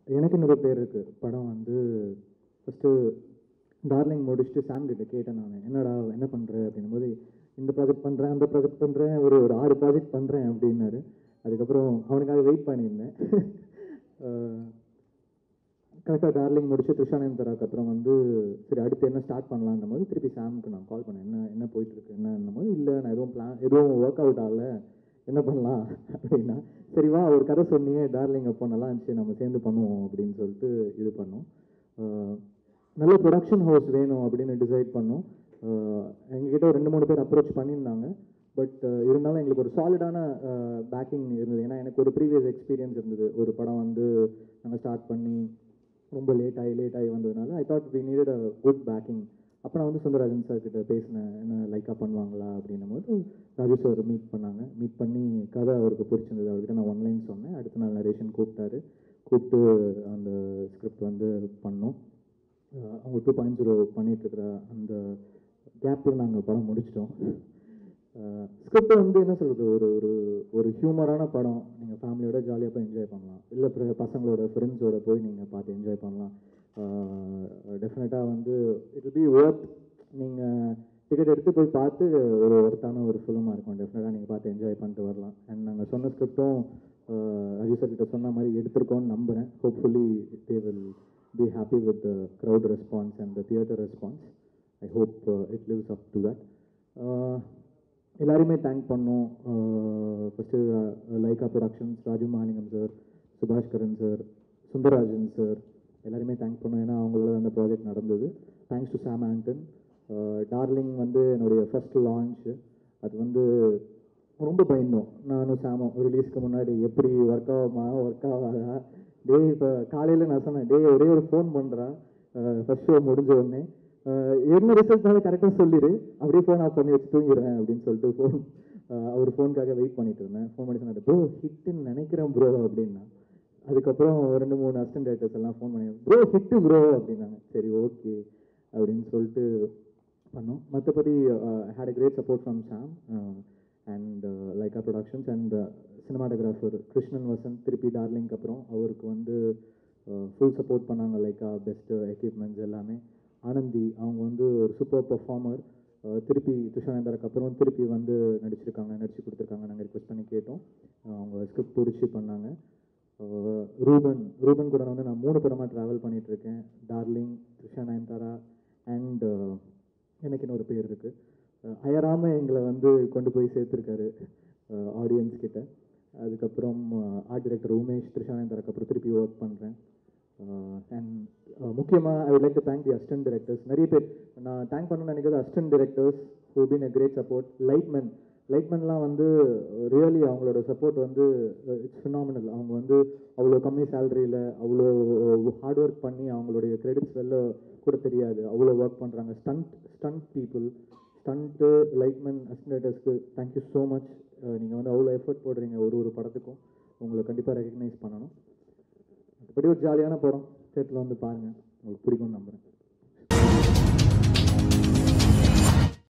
எனக்கு இன்னொரு பேர் இருக்கு படம் வந்து ஃபஸ்ட்டு டார்லிங் முடிச்சுட்டு சாம் கிட்ட கேட்டேன் நான் என்னடா என்ன பண்ணுற அப்படின்னும் போது இந்த ப்ராஜெக்ட் பண்ணுறேன் அந்த ப்ராஜெக்ட் பண்ணுறேன் ஒரு ஒரு ஆறு ப்ராஜெக்ட் பண்ணுறேன் அப்படின்னாரு அதுக்கப்புறம் அவனுக்காக வெயிட் பண்ணியிருந்தேன் கரெக்டாக டார்லிங் முடிச்சு த்ரிஷானந்த் தராக்கு அப்புறம் வந்து சரி அடுத்து என்ன ஸ்டார்ட் பண்ணலான்னும் போது திருப்பி சாமுக்கு நான் கால் பண்ணேன் என்ன என்ன போயிட்டு இருக்கு என்னன்னும் போது இல்லை நான் எதுவும் பிளான் எதுவும் ஒர்க் அவுட் ஆகல என்ன பண்ணலாம் அப்படின்னா சரி வா ஒரு கதை சொன்னியே டார்லிங் அப்போ நல்லா இருந்துச்சு நம்ம சேர்ந்து பண்ணுவோம் அப்படின்னு சொல்லிட்டு இது பண்ணோம் ஆஹ் நல்ல ப்ரொடக்ஷன் ஹவுஸ் வேணும் அப்படின்னு டிசைட் பண்ணோம் ஆஹ் எங்ககிட்ட ஒரு ரெண்டு மூணு பேர் அப்ரோச் பண்ணியிருந்தாங்க பட் இருந்தாலும் எங்களுக்கு ஒரு சாலிடான பேக்கிங் இருந்தது ஏன்னா எனக்கு ஒரு ப்ரீவியஸ் எக்ஸ்பீரியன்ஸ் இருந்தது ஒரு படம் வந்து நாங்கள் ஸ்டார்ட் பண்ணி ரொம்ப லேட் ஆகி லேட் ஆகி வந்ததுனால I thought we needed a good packing அப்போ நான் வந்து சுந்தரராஜன் சார் கிட்ட பேசினேன் என்ன லைக்காக பண்ணுவாங்களா அப்படின்னும் போது ராஜு சார் மீட் பண்ணாங்க மீட் பண்ணி கதை அவருக்கு பிடிச்சிருந்தது அவர்கிட்ட நான் ஒன்லைன் சொன்னேன் அடுத்த நாள் நரேஷன் கூப்பிட்டாரு கூப்பிட்டு அந்த ஸ்கிரிப்ட் வந்து பண்ணோம் அஹ் அவங்க டூ பாயிண்ட் ஜீரோ பண்ணிகிட்ருக்கிற அந்த கேப்பில் நாங்கள் படம் முடிச்சிட்டோம் ஸ்கிரிப்ட் வந்து என்ன சொல்கிறது ஒரு ஒரு ஒரு ஹியூமரான படம் நீங்கள் ஃபேமிலியோட ஜாலியாக போய் என்ஜாய் பண்ணலாம் இல்லை பசங்களோட ஃப்ரெண்ட்ஸோட போய் நீங்கள் பார்த்து என்ஜாய் பண்ணலாம் டெஃபினட்டாக வந்து இட் பி ஒர்த் நீங்கள் டிக்கெட் எடுத்து போய் பார்த்து ஒரு ஒர்த்தான ஒரு ஃபிலிமாக இருக்கும் டெஃபினட்டாக நீங்கள் பார்த்து என்ஜாய் பண்ணிட்டு வரலாம் அண்ட் நாங்கள் சொன்ன ஸ்கிரிப்டும் அஜித் சார் கிட்ட சொன்ன மாதிரி எடுத்திருக்கோம்னு நம்புகிறேன் hopefully they will be happy with the crowd response and the theatre response I hope it lives up to that எல்லாரையுமே தேங்க் பண்ணோம் first Lyca productions Raju Mahalingam sir Subash Karan sir Sundararajan sir எல்லாருமே தேங்க் பண்ணோம் ஏன்னா அவங்களோட அந்த ப்ராஜெக்ட் நடந்தது தேங்க்ஸ் டு சாம் ஆண்டன் டார்லிங் வந்து என்னுடைய ஃபர்ஸ்ட் லான்ச் அது வந்து ரொம்ப பயந்தோம் நானும் சாமும் ரிலீஸ்க்கு முன்னாடி எப்படி ஒர்க் ஆகுமா ஒர்க் ஆகாதா டே இப்போ காலையில் நான் சொன்னேன் டே ஒரே ஒரு ஃபோன் பண்ணுறா ஃபர்ஸ்ட் ஷோ முடிஞ்ச உடனே அஹ் என்ன ரிசல்ட்னாலும் கரெக்டாக சொல்லிடு அப்படியே ஃபோன் ஆஃப் பண்ணி வச்சு தூங்கிடுறேன் அப்படின்னு சொல்லிட்டு ஃபோன் அவர் ஃபோனுக்காக வெயிட் பண்ணிட்டு இருந்தேன் ஃபோன் பண்ணி சொன்னார் ப்ரோ ஹிட்டுன்னு நினைக்கிறேன் ப்ரோ அப்படின்னா அதுக்கப்புறம் ஒரு ரெண்டு மூணு அசிஸ்டன்ட் டேரக்டர்ஸ் எல்லாம் ஃபோன் பண்ணி ப்ரோ ஹிட்டு ப்ரோ அப்படின்னாங்க சரி ஓகே அப்படின்னு சொல்லிட்டு பண்ணோம் மற்றபடி had a great support from Sam and Lyca productions and cinematographer Krishnan Vasanth திருப்பி டார்லிங்க்கு அப்புறம் அவருக்கு வந்து ஃபுல் சப்போர்ட் பண்ணாங்க லைக்கா பெஸ்ட்டு எக்யூப்மெண்ட்ஸ் எல்லாமே ஆனந்தி அவங்க வந்து ஒரு சூப்பர் பெர்ஃபார்மர் திருப்பி துஷானந்தருக்கு அப்புறம் திருப்பி வந்து நடிச்சிருக்காங்க நடிச்சு கொடுத்துருக்காங்க நாங்கள் ரிக்வெஸ்ட் பண்ணி கேட்டோம் அஹ் அவங்க ஸ்கிரிப்ட் பிடிச்சி பண்ணாங்க அஹ் ரூபன் ரூபன் கூட வந்து நான் மூணு படமாக ட்ராவல் பண்ணிட்டு இருக்கேன் டார்லிங் த்ரிஷா நயன்தாரா அண்ட் எனக்கு இன்னொரு பேர் இருக்கு அஹ் அயராம எங்களை வந்து கொண்டு போய் சேர்த்துருக்காரு ஆடியன்ஸ் கிட்ட அதுக்கப்புறம் ஆர்ட் டைரக்டர் உமேஷ் த்ரிஷா நயன்தாராக்கு அப்புறம் திருப்பி ஒர்க் பண்ணுறேன் அண்ட் முக்கியமாக I would like to thank the assistant directors நிறைய பேர் நான் தேங்க் பண்ணணும்னு நினைக்கிறது assistant directors who been a great support lightman லைட்மேன்லாம் வந்து ரியலி அவங்களோட சப்போர்ட் வந்து இட்ஸ் ஃபினாமினல் அவங்க வந்து அவ்வளோ கம்மி சேலரியில் அவ்வளோ ஹார்ட் ஒர்க் பண்ணி அவங்களுடைய கிரெடிட்ஸ் வெளில கூட தெரியாது அவ்வளோ ஒர்க் பண்ணுறாங்க stunt stunt people stunt lightman அசிஸ்டன்டர்ஸ்க்கு தேங்க்யூ ஸோ மச் நீங்கள் வந்து அவ்வளோ எஃபர்ட் போடுறீங்க ஒரு ஒரு படத்துக்கும் உங்களை கண்டிப்பாக ரெகக்னைஸ் பண்ணணும் மற்றபடி ஒரு ஜாலியான படம் தேட்டரில் வந்து பாருங்கள் உங்களுக்கு பிடிக்கும்னு நம்புகிறேன்